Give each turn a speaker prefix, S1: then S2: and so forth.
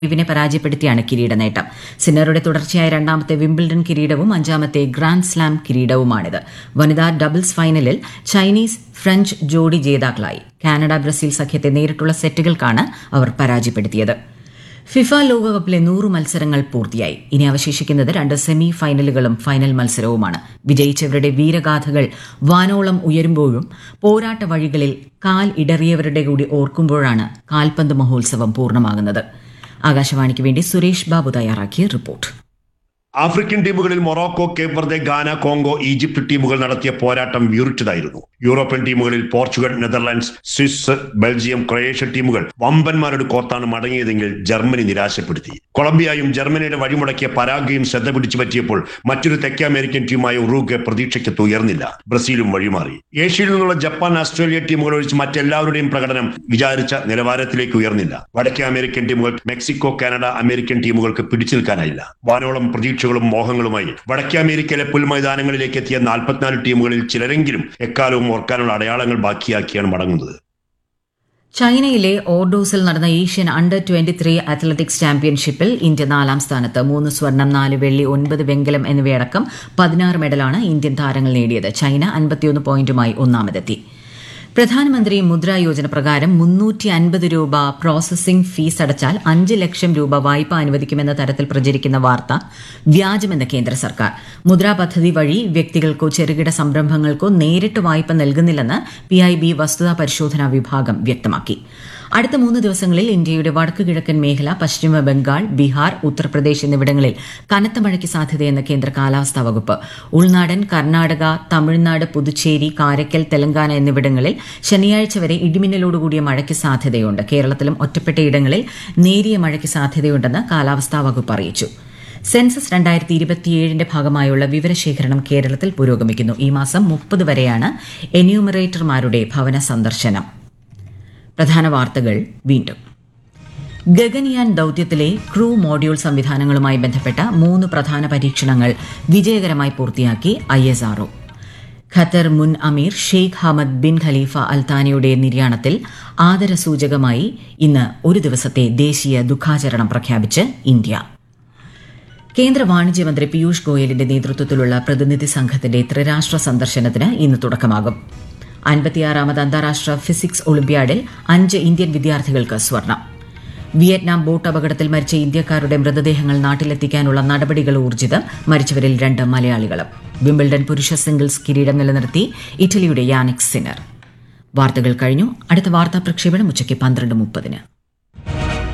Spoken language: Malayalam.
S1: ഇവിനെ പരാജയപ്പെടുത്തിയാണ് കിരീട നേട്ടം സിന്നറുടെ തുടർച്ചയായ രണ്ടാമത്തെ വിംബിൾഡൺ കിരീടവും അഞ്ചാമത്തെ ഗ്രാൻഡ് സ്ലാം കിരീടവുമാണിത് വനിതാ ഡബിൾസ് ഫൈനലിൽ ചൈനീസ് ഫ്രഞ്ച് ജോഡി ജേതാക്കളായി കാനഡ ബ്രസീൽ സഖ്യത്തെ നേരിട്ടുള്ള സെറ്റുകൾക്കാണ് അവർ പരാജയപ്പെടുത്തിയത് ഫിഫ ലോകകപ്പിലെ നൂറ് മത്സരങ്ങൾ പൂർത്തിയായി ഇനി അവശേഷിക്കുന്നത് രണ്ട് സെമി ഫൈനലുകളും ഫൈനൽ മത്സരവുമാണ് വിജയിച്ചവരുടെ വീരഗാഥകൾ വാനോളം ഉയരുമ്പോഴും പോരാട്ട വഴികളിൽ കാൽ ഇടറിയവരുടെ കൂടി ഓർക്കുമ്പോഴാണ് കാൽപന്ത് മഹോത്സവം പൂർണ്ണമാകുന്നത് ആകാശവാണിക്ക് വേണ്ടി സുരേഷ് ബാബു തയ്യാറാക്കിയ റിപ്പോർട്ട്
S2: ആഫ്രിക്കൻ ടീമുകളിൽ Morocco Cape Verde Ghana Congo Egypt ടീമുകൾ നടത്തിയ പോരാട്ടം വീറിച്ചതായിരുന്നു യൂറോപ്യൻ ടീമുകളിൽ Portugal Netherlands Swiss Belgium Croatia ടീമുകൾ വമ്പന്മാരുടെ കോർത്താണ് മടങ്ങിയതെങ്കിൽ ജർമ്മനി നിരാശപ്പെടുത്തി കൊളംബിയയും ജർമ്മനിയുടെ വഴിമുടക്കിയ പരാഗ്വയും ശ്രദ്ധ പിടിച്ചു പറ്റിയപ്പോൾ മറ്റൊരു തെക്കേ അമേരിക്കൻ ടീമായ ഉറുഗ്വെ പ്രതീക്ഷയ്ക്ക് ഉയർന്നില്ല ബ്രസീലും വഴിമാറി ഏഷ്യയിൽ നിന്നുള്ള ജപ്പാൻ ഓസ്ട്രേലിയ ടീമുകൾ ഒഴിച്ച് മറ്റെല്ലാവരുടെയും പ്രകടനം വിചാരിച്ച നിലവാരത്തിലേക്ക് ഉയർന്നില്ല വടക്കേ അമേരിക്കൻ ടീമുകൾ മെക്സിക്കോ കാനഡ അമേരിക്കൻ ടീമുകൾക്ക് പിടിച്ചു നിൽക്കാനായില്ല വാനോളം പ്രതീക്ഷകളും മോഹങ്ങളുമായി വടക്കേ അമേരിക്കയിലെ പുൽമൈതാനങ്ങളിലേക്ക് എത്തിയ നാൽപ്പത്തിനാല് ടീമുകളിൽ ചിലരെങ്കിലും എക്കാലവും ഓർക്കാനുള്ള അടയാളങ്ങൾ ബാക്കിയാക്കിയാണ് മടങ്ങുന്നത്
S1: ചൈനയിലെ ഓർഡോസിൽ നടന്ന Asian under twenty three athletics ചാമ്പ്യൻഷിപ്പിൽ ഇന്ത്യ നാലാം സ്ഥാനത്ത് മൂന്ന് സ്വർണം നാല് വെള്ളി ഒൻപത് വെങ്കലം എന്നിവയടക്കം പതിനാറ് മെഡലാണ് ഇന്ത്യൻ താരങ്ങൾ നേടിയത് ചൈന അൻപത്തിയൊന്ന് പോയിന്റുമായി ഒന്നാമതെത്തി പ്രധാനമന്ത്രി മുദ്രാ യോജന പ്രകാരം മുന്നൂറ്റി അൻപത് രൂപ പ്രോസസിംഗ് ഫീസ് അടച്ചാൽ അഞ്ച് ലക്ഷം രൂപ വായ്പ അനുവദിക്കുമെന്ന തരത്തിൽ പ്രചരിക്കുന്ന വാർത്ത വ്യാജമെന്ന് കേന്ദ്ര സർക്കാർ മുദ്രാ പദ്ധതി വഴി വ്യക്തികൾക്കോ ചെറുകിട സംരംഭങ്ങൾക്കോ നേരിട്ട് വായ്പ നൽകുന്നില്ലെന്ന് പിഐബി വസ്തുതാ പരിശോധനാ വിഭാഗം വ്യക്തമാക്കി അടുത്ത മൂന്ന് ദിവസങ്ങളിൽ ഇന്ത്യയുടെ വടക്കു കിഴക്കൻ മേഖല പശ്ചിമ ബംഗാൾ ബീഹാർ ഉത്തർപ്രദേശ് എന്നിവിടങ്ങളിൽ കനത്ത മഴയ്ക്ക് സാധ്യതയെന്ന് കേന്ദ്ര കാലാവസ്ഥാ വകുപ്പ് ഉൾനാടൻ കർണാടക തമിഴ്നാട് പുതുച്ചേരി കാരക്കൽ തെലങ്കാന എന്നിവിടങ്ങളിൽ ശനിയാഴ്ച വരെ ഇടിമിന്നലോടുകൂടിയ മഴയ്ക്ക് സാധ്യതയുണ്ട് കേരളത്തിലും ഒറ്റപ്പെട്ടയിടങ്ങളിൽ നേരിയ മഴയ്ക്ക് സാധ്യതയുണ്ടെന്ന് കാലാവസ്ഥാ വകുപ്പ് അറിയിച്ചു സെൻസസ് രണ്ടായിരത്തി ഇരുപത്തിയേഴിന്റെ ഭാഗമായുള്ള വിവരശേഖരണം കേരളത്തിൽ പുരോഗമിക്കുന്നു ഈ മാസം മുപ്പത് വരെയാണ് എന്യൂമറേറ്റർമാരുടെ ഭവന സന്ദർശനം പ്രധാന വാർത്തകൾ വീണ്ടും ഗഗൻയാൻ ദൌത്യത്തിലെ ക്രൂ മോഡ്യൂൾ സംവിധാനങ്ങളുമായി ബന്ധപ്പെട്ട മൂന്ന് പ്രധാന പരീക്ഷണങ്ങൾ വിജയകരമായി പൂർത്തിയാക്കി ഐ എസ് ആർഒ ഖത്തർ മുൻ അമീർ ഷെയ്ഖ് ഹമദ് ബിൻ ഖലീഫ അൽത്താനിയുടെ നിര്യാണത്തിൽ ആദരസൂചകമായി ഇന്ന് ഒരു ദിവസത്തെ ദേശീയ ദുഃഖാചരണം പ്രഖ്യാപിച്ച് ഇന്ത്യ കേന്ദ്ര വാണിജ്യമന്ത്രി പീയൂഷ് ഗോയലിന്റെ നേതൃത്വത്തിലുള്ള പ്രതിനിധി സംഘത്തിന്റെ ത്രിരാഷ്ട്ര സന്ദർശനത്തിന് ഇന്ന് തുടക്കമാകും അൻപത്തിയാറാമത് അന്താരാഷ്ട്ര ഫിസിക്സ് ഒളിമ്പ്യാഡിൽ അഞ്ച് ഇന്ത്യൻ വിദ്യാർത്ഥികൾക്ക് സ്വർണം വിയറ്റ്നാം ബോട്ട് അപകടത്തിൽ മരിച്ച ഇന്ത്യക്കാരുടെ മൃതദേഹങ്ങൾ നാട്ടിലെത്തിക്കാനുള്ള നടപടികൾ ഊർജിതം മരിച്ചവരിൽ രണ്ട് മലയാളികളും വിംബിൾഡൺ പുരുഷ സിംഗിൾസ് കിരീടം നിലനിർത്തി ഇറ്റലിയുടെ യാനിക് സിനർ വാർത്തകൾ കഴിഞ്ഞു അടുത്ത വാർത്താ പ്രക്ഷേപണം ഉച്ചയ്ക്ക് പന്ത്രണ്ട് മുപ്പതിന്